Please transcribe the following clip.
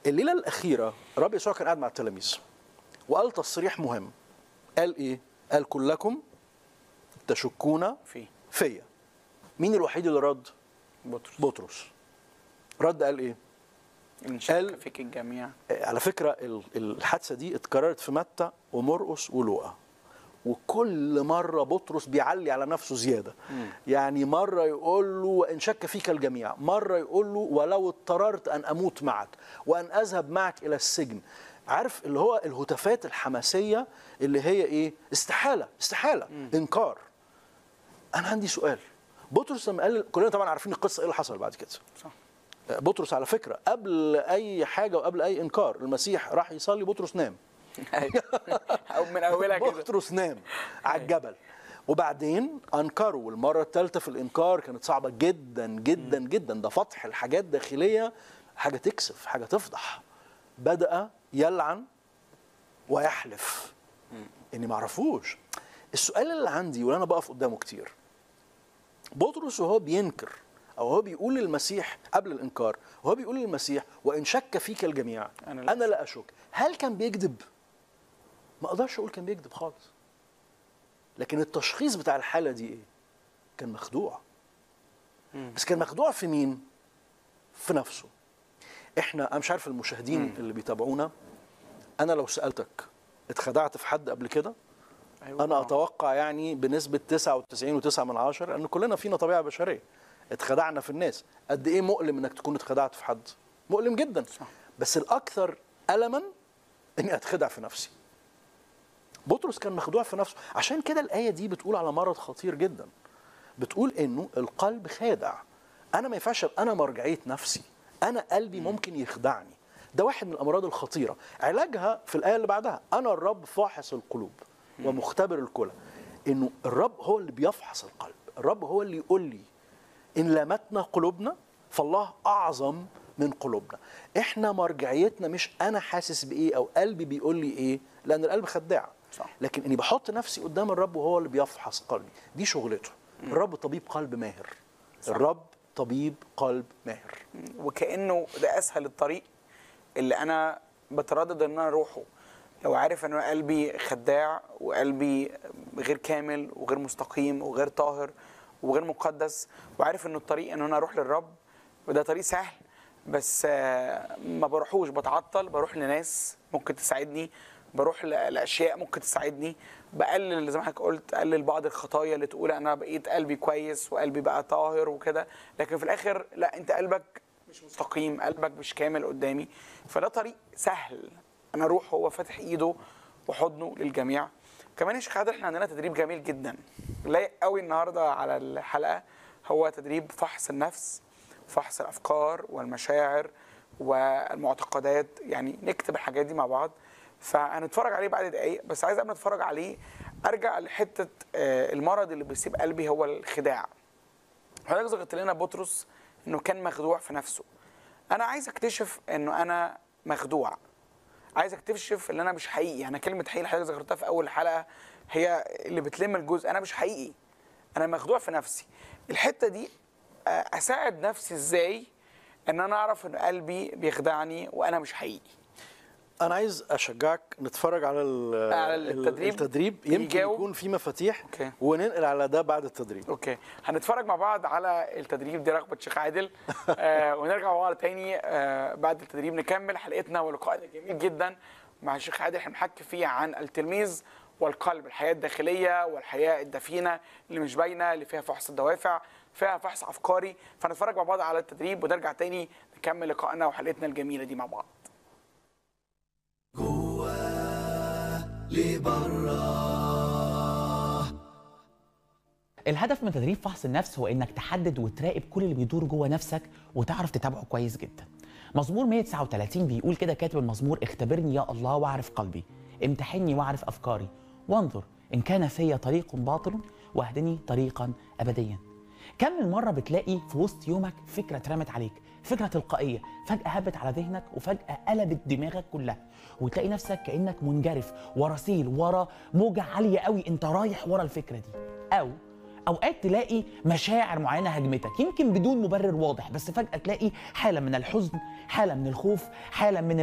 الليله الاخيره رب يسوع كان قاعد مع التلاميذ وقال تصريح مهم قال ايه قال كلكم تشكون في فيا مين الوحيد اللي رد بطرس بطرس رد قال ايه ان قال- شك فيك الجميع آه، على فكره ال- الحادثه دي اتكررت في متى ومرقس ولوقا وكل مره بطرس بيعلي على نفسه زياده يعني مره يقول له وان شك فيك الجميع مره يقول له ولو اضطررت ان اموت معك وان اذهب معك الى السجن عارف اللي هو الهتافات الحماسيه اللي هي ايه استحاله استحاله انكار انا عندي سؤال بطرس لما قال كلنا طبعا عارفين القصه ايه اللي حصل بعد كده صح بطرس على فكره قبل اي حاجه وقبل اي انكار المسيح راح يصلي بطرس نام أيوة. او من اولها كده بطرس نام على الجبل وبعدين انكروا والمره الثالثه في الانكار كانت صعبه جدا جدا جدا ده فتح الحاجات داخليه حاجه تكسف حاجه تفضح بدا يلعن ويحلف اني ما اعرفوش السؤال اللي عندي واللي انا بقف قدامه كتير بطرس وهو بينكر او هو بيقول للمسيح قبل الانكار وهو بيقول للمسيح وان شك فيك الجميع أنا لا انا لا اشك هل كان بيكذب ما اقدرش اقول كان بيكذب خالص لكن التشخيص بتاع الحاله دي ايه كان مخدوع بس كان مخدوع في مين في نفسه احنا انا مش عارف المشاهدين اللي بيتابعونا انا لو سالتك اتخدعت في حد قبل كده أيوة. انا اتوقع يعني بنسبه 99.9 من عشرة ان كلنا فينا طبيعه بشريه اتخدعنا في الناس قد ايه مؤلم انك تكون اتخدعت في حد مؤلم جدا صح. بس الاكثر الما اني اتخدع في نفسي بطرس كان مخدوع في نفسه عشان كده الايه دي بتقول على مرض خطير جدا بتقول انه القلب خادع انا ما ينفعش ابقى انا مرجعيه نفسي انا قلبي ممكن يخدعني ده واحد من الامراض الخطيره علاجها في الايه اللي بعدها انا الرب فاحص القلوب ومختبر الكلى انه الرب هو اللي بيفحص القلب الرب هو اللي يقول لي ان لامتنا قلوبنا فالله اعظم من قلوبنا احنا مرجعيتنا مش انا حاسس بايه او قلبي بيقول لي ايه لان القلب خداع صح. لكن اني بحط نفسي قدام الرب وهو اللي بيفحص قلبي دي شغلته الرب طبيب قلب ماهر الرب طبيب قلب ماهر وكانه ده اسهل الطريق اللي انا بتردد ان انا اروحه لو عارف ان أنا قلبي خداع وقلبي غير كامل وغير مستقيم وغير طاهر وغير مقدس وعارف ان الطريق ان انا اروح للرب وده طريق سهل بس آه، ما بروحوش بتعطل بروح لناس ممكن تساعدني بروح ل- لاشياء ممكن تساعدني بقلل زي ما حضرتك قلت اقلل بعض الخطايا اللي تقول انا بقيت قلبي كويس وقلبي بقى طاهر وكده لكن في الاخر لا انت قلبك مش مستقيم قلبك مش كامل قدامي فده طريق سهل انا اروح هو فاتح ايده وحضنه للجميع كمان يا شيخ عادل احنا عندنا تدريب جميل جدا لايق قوي النهارده على الحلقه هو تدريب فحص النفس فحص الافكار والمشاعر والمعتقدات يعني نكتب الحاجات دي مع بعض فهنتفرج عليه بعد دقايق بس عايز قبل ما اتفرج عليه ارجع لحته آه، المرض اللي بيسيب قلبي هو الخداع حضرتك ذكرت لنا بطرس انه كان مخدوع في نفسه انا عايز اكتشف انه انا مخدوع عايز اكتشف ان انا مش حقيقي انا كلمه حقيقي اللي حضرتك ذكرتها في اول حلقه هي اللي بتلم الجزء انا مش حقيقي انا مخدوع في نفسي الحته دي آه، اساعد نفسي ازاي ان انا اعرف ان قلبي بيخدعني وانا مش حقيقي انا عايز اشجعك نتفرج على ال- على ال- التدريب؟ التدريب يمكن يجاوب؟ يكون في مفاتيح أوكي. وننقل على ده بعد التدريب اوكي هنتفرج مع بعض على التدريب دي رغبه شيخ عادل آه ونرجع مع بعض تاني آه بعد التدريب نكمل حلقتنا ولقائنا الجميل جدا مع الشيخ عادل احنا بنحكي فيه عن التلميذ والقلب الحياه الداخليه والحياه الدفينه اللي مش باينه اللي فيها فحص الدوافع فيها فحص افكاري فنتفرج مع بعض على التدريب ونرجع تاني نكمل لقائنا وحلقتنا الجميله دي مع بعض الهدف من تدريب فحص النفس هو انك تحدد وتراقب كل اللي بيدور جوه نفسك وتعرف تتابعه كويس جدا. مزمور 139 بيقول كده كاتب المزمور اختبرني يا الله واعرف قلبي، امتحني واعرف افكاري، وانظر ان كان في طريق باطل واهدني طريقا ابديا. كم من مره بتلاقي في وسط يومك فكره اترمت عليك، فكره تلقائيه، فجاه هبت على ذهنك وفجاه قلبت دماغك كلها، وتلاقي نفسك كانك منجرف ورا سيل ورا موجه عاليه قوي انت رايح ورا الفكره دي، او اوقات تلاقي مشاعر معينه هجمتك يمكن بدون مبرر واضح بس فجاه تلاقي حاله من الحزن حاله من الخوف حاله من